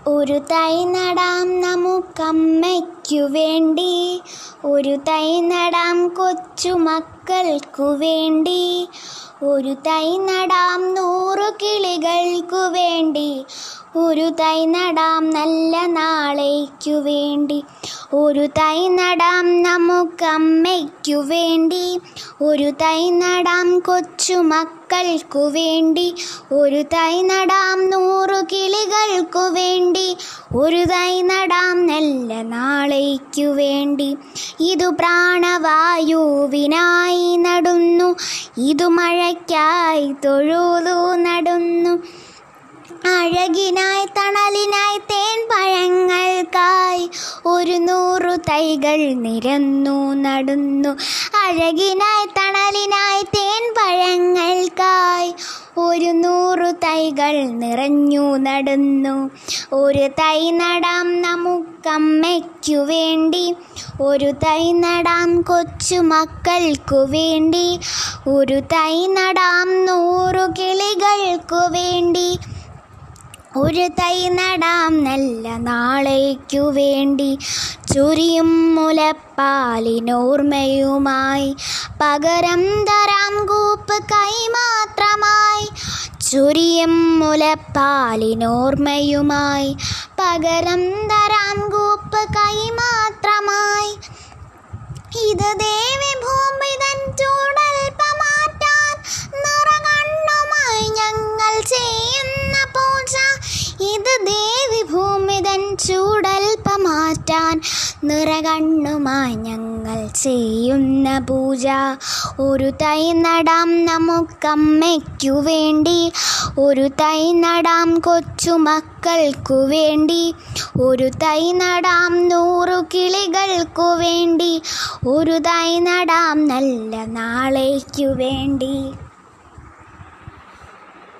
ഒരു തൈ നടാം നമുക്കമ്മയ്ക്കു വേണ്ടി ഒരു തൈ നടാം കൊച്ചുമക്കൾക്കു വേണ്ടി ഒരു തൈ നടാം നൂറു കിളികൾക്കു വേണ്ടി ഒരു തൈ നടാം നല്ല നാളേക്കു വേണ്ടി ഒരു തൈ നടാം നമുക്കമ്മയ്ക്കു വേണ്ടി ഒരു തൈ നടാം കൊച്ചുമക്കൾക്കു വേണ്ടി ഒരു തൈ നടാം നൂറു കിളികൾക്കു വേണ്ടി ഒരു തൈ നടാം നല്ല നാളേക്കു വേണ്ടി ഇതു പ്രാണവായുവിനായി നടുന്നു ഇതു മഴയ്ക്കായി തൊഴുതു നടുന്നു അഴകിനായി തണലിനായി തേൻ പഴങ്ങൾക്കായി ഒരു നൂറു തൈകൾ നിരന്നു നടുന്നു അഴകിനായി തണലിനായി തേൻ പഴങ്ങൾക്കായി ഒരു നൂറു തൈകൾ നിറഞ്ഞു നടുന്നു ഒരു തൈ നടാം നമുക്കമ്മയ്ക്കു വേണ്ടി ഒരു തൈ നടാം കൊച്ചുമക്കൾക്കു വേണ്ടി ഒരു തൈ നടാം നൂറു കിളികൾക്കു വേണ്ടി ഒരു തൈ നടാം നല്ല നാളേക്കു വേണ്ടി ചുരിയും മുലപ്പാലിനോർമ്മയുമായി പകരം തരാം കൂപ്പ് കൈമാത്രമായി ചുരിയും മുലപ്പാലിനോർമ്മയുമായി പകരം തരാം കൂപ്പ് കൈമാത്രമായി ഇത് ദേവി ഭൂമി തൻ ചൂടൽപ്പമാറ്റാൻ നിറകണ്ണുമായി ഞങ്ങൾ ചെയ്യുന്ന പൂജ ഇത് ദേവി ഭൂമി തൻ ചൂടൽപ്പമാറ്റാൻ നിറകണ്ണുമായി ഞങ്ങൾ ചെയ്യുന്ന പൂജ ഒരു തൈ നടാം നമുക്കമ്മയ്ക്കു വേണ്ടി ഒരു തൈ നടാം കൊച്ചുമക്കൾക്കു വേണ്ടി ഒരു തൈ നടാം നൂറു കിളികൾക്കു വേണ്ടി ഒരു തൈ നടാം നല്ല നാളേക്കു വേണ്ടി